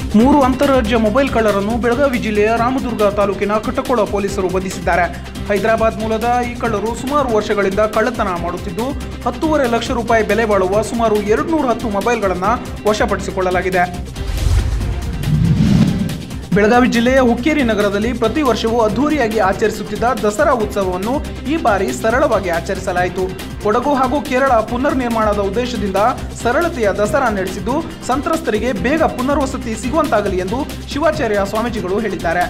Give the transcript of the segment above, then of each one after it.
ಮೂರು ಅಂತಾರಾಜ್ಯ ಮೊಬೈಲ್ ಕಳ್ಳರನ್ನು ಬೆಳಗಾವಿ ಜಿಲ್ಲೆಯ ರಾಮದುರ್ಗ ತಾಲೂಕಿನ ಕಟ್ಟಕೋಳ ಪೊಲೀಸರು ಬಂಧಿಸಿದ್ದಾರೆ ಹೈದರಾಬಾದ್ ಮೂಲದ ಈ ಕಳ್ಳರು ಸುಮಾರು ವರ್ಷಗಳಿಂದ ಕಳ್ಳತನ ಮಾಡುತ್ತಿದ್ದು ಹತ್ತೂವರೆ ಲಕ್ಷ ರೂಪಾಯಿ ಬೆಲೆ ಬಾಳುವ ಸುಮಾರು ಎರಡುನೂರ ಹತ್ತು ಮೊಬೈಲ್ಗಳನ್ನು ವಶಪಡಿಸಿಕೊಳ್ಳಲಾಗಿದೆ ಬೆಳಗಾವಿ ಜಿಲ್ಲೆಯ ಹುಕ್ಕೇರಿ ನಗರದಲ್ಲಿ ಪ್ರತಿ ವರ್ಷವೂ ಅದ್ಧೂರಿಯಾಗಿ ಆಚರಿಸುತ್ತಿದ್ದ ದಸರಾ ಉತ್ಸವವನ್ನು ಈ ಬಾರಿ ಸರಳವಾಗಿ ಆಚರಿಸಲಾಯಿತು ಕೊಡಗು ಹಾಗೂ ಕೇರಳ ಪುನರ್ ನಿರ್ಮಾಣದ ಉದ್ದೇಶದಿಂದ ಸರಳತೆಯ ದಸರಾ ನಡೆಸಿದ್ದು ಸಂತ್ರಸ್ತರಿಗೆ ಬೇಗ ಪುನರ್ವಸತಿ ಸಿಗುವಂತಾಗಲಿ ಎಂದು ಶಿವಾಚಾರ್ಯ ಸ್ವಾಮೀಜಿಗಳು ಹೇಳಿದ್ದಾರೆ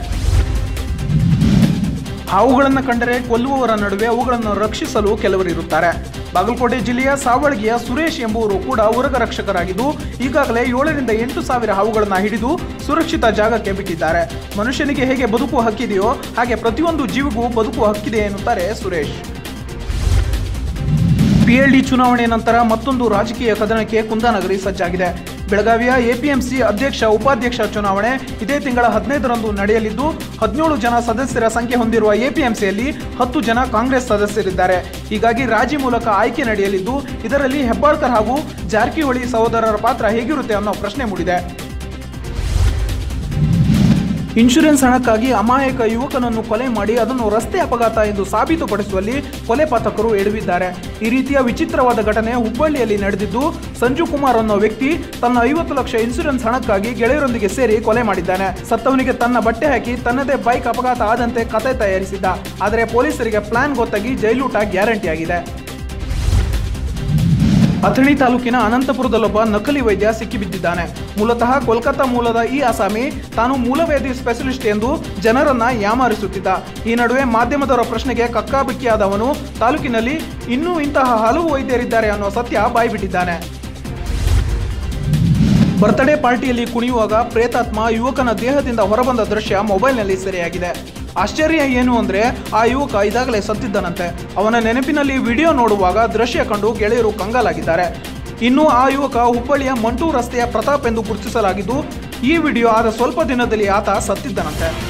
ಹಾವುಗಳನ್ನು ಕಂಡರೆ ಕೊಲ್ಲುವವರ ನಡುವೆ ಅವುಗಳನ್ನು ರಕ್ಷಿಸಲು ಕೆಲವರಿರುತ್ತಾರೆ ಬಾಗಲಕೋಟೆ ಜಿಲ್ಲೆಯ ಸಾವಳಗಿಯ ಸುರೇಶ್ ಎಂಬುವರು ಕೂಡ ಉರಗ ರಕ್ಷಕರಾಗಿದ್ದು ಈಗಾಗಲೇ ಏಳರಿಂದ ಎಂಟು ಸಾವಿರ ಹಾವುಗಳನ್ನು ಹಿಡಿದು ಸುರಕ್ಷಿತ ಜಾಗಕ್ಕೆ ಬಿಟ್ಟಿದ್ದಾರೆ ಮನುಷ್ಯನಿಗೆ ಹೇಗೆ ಬದುಕುವ ಹಕ್ಕಿದೆಯೋ ಹಾಗೆ ಪ್ರತಿಯೊಂದು ಜೀವಿಗೂ ಬದುಕುವ ಹಕ್ಕಿದೆ ಎನ್ನುತ್ತಾರೆ ಸುರೇಶ್ ಪಿಎಲ್ಡಿ ಚುನಾವಣೆ ನಂತರ ಮತ್ತೊಂದು ರಾಜಕೀಯ ಕದನಕ್ಕೆ ಕುಂದಾನಗರಿ ಸಜ್ಜಾಗಿದೆ ಬೆಳಗಾವಿಯ ಎಪಿಎಂಸಿ ಅಧ್ಯಕ್ಷ ಉಪಾಧ್ಯಕ್ಷ ಚುನಾವಣೆ ಇದೇ ತಿಂಗಳ ಹದಿನೈದರಂದು ನಡೆಯಲಿದ್ದು ಹದಿನೇಳು ಜನ ಸದಸ್ಯರ ಸಂಖ್ಯೆ ಹೊಂದಿರುವ ಎಪಿಎಂಸಿಯಲ್ಲಿ ಹತ್ತು ಜನ ಕಾಂಗ್ರೆಸ್ ಸದಸ್ಯರಿದ್ದಾರೆ ಹೀಗಾಗಿ ರಾಜಿ ಮೂಲಕ ಆಯ್ಕೆ ನಡೆಯಲಿದ್ದು ಇದರಲ್ಲಿ ಹೆಬ್ಬಾಳ್ಕರ್ ಹಾಗೂ ಜಾರಕಿಹೊಳಿ ಸಹೋದರರ ಪಾತ್ರ ಹೇಗಿರುತ್ತೆ ಅನ್ನೋ ಪ್ರಶ್ನೆ ಮೂಡಿದೆ ಇನ್ಶೂರೆನ್ಸ್ ಹಣಕ್ಕಾಗಿ ಅಮಾಯಕ ಯುವಕನನ್ನು ಕೊಲೆ ಮಾಡಿ ಅದನ್ನು ರಸ್ತೆ ಅಪಘಾತ ಎಂದು ಸಾಬೀತುಪಡಿಸುವಲ್ಲಿ ಕೊಲೆ ಪಾತಕರು ಎಡವಿದ್ದಾರೆ ಈ ರೀತಿಯ ವಿಚಿತ್ರವಾದ ಘಟನೆ ಹುಬ್ಬಳ್ಳಿಯಲ್ಲಿ ನಡೆದಿದ್ದು ಸಂಜು ಕುಮಾರ್ ಅನ್ನೋ ವ್ಯಕ್ತಿ ತನ್ನ ಐವತ್ತು ಲಕ್ಷ ಇನ್ಶೂರೆನ್ಸ್ ಹಣಕ್ಕಾಗಿ ಗೆಳೆಯರೊಂದಿಗೆ ಸೇರಿ ಕೊಲೆ ಮಾಡಿದ್ದಾನೆ ಸತ್ತವನಿಗೆ ತನ್ನ ಬಟ್ಟೆ ಹಾಕಿ ತನ್ನದೇ ಬೈಕ್ ಅಪಘಾತ ಆದಂತೆ ಕತೆ ತಯಾರಿಸಿದ್ದ ಆದರೆ ಪೊಲೀಸರಿಗೆ ಪ್ಲಾನ್ ಗೊತ್ತಾಗಿ ಜೈಲೂಟ ಗ್ಯಾರಂಟಿ ಆಗಿದೆ ಅಥಣಿ ತಾಲೂಕಿನ ಅನಂತಪುರದಲ್ಲೊಬ್ಬ ನಕಲಿ ವೈದ್ಯ ಸಿಕ್ಕಿಬಿದ್ದಿದ್ದಾನೆ ಮೂಲತಃ ಕೋಲ್ಕತ್ತಾ ಮೂಲದ ಈ ಅಸಾಮಿ ತಾನು ಮೂಲವೇದಿ ಸ್ಪೆಷಲಿಸ್ಟ್ ಎಂದು ಜನರನ್ನ ಯಾಮಾರಿಸುತ್ತಿದ್ದ ಈ ನಡುವೆ ಮಾಧ್ಯಮದವರ ಪ್ರಶ್ನೆಗೆ ಕಕ್ಕಾಬಿಕ್ಕಿಯಾದವನು ತಾಲೂಕಿನಲ್ಲಿ ಇನ್ನೂ ಇಂತಹ ಹಲವು ವೈದ್ಯರಿದ್ದಾರೆ ಅನ್ನೋ ಸತ್ಯ ಬಾಯ್ಬಿಟ್ಟಿದ್ದಾನೆ ಬರ್ತ್ಡೇ ಪಾರ್ಟಿಯಲ್ಲಿ ಕುಣಿಯುವಾಗ ಪ್ರೇತಾತ್ಮ ಯುವಕನ ದೇಹದಿಂದ ಹೊರಬಂದ ದೃಶ್ಯ ಮೊಬೈಲ್ನಲ್ಲಿ ಸೆರೆಯಾಗಿದೆ ಆಶ್ಚರ್ಯ ಏನು ಅಂದ್ರೆ ಆ ಯುವಕ ಇದಾಗಲೇ ಸತ್ತಿದ್ದನಂತೆ ಅವನ ನೆನಪಿನಲ್ಲಿ ವಿಡಿಯೋ ನೋಡುವಾಗ ದೃಶ್ಯ ಕಂಡು ಗೆಳೆಯರು ಕಂಗಾಲಾಗಿದ್ದಾರೆ ಇನ್ನು ಆ ಯುವಕ ಹುಬ್ಬಳ್ಳಿಯ ಮಂಟೂ ರಸ್ತೆಯ ಪ್ರತಾಪ್ ಎಂದು ಗುರುತಿಸಲಾಗಿದ್ದು ಈ ವಿಡಿಯೋ ಆದ ಸ್ವಲ್ಪ ದಿನದಲ್ಲಿ ಆತ ಸತ್ತಿದ್ದನಂತೆ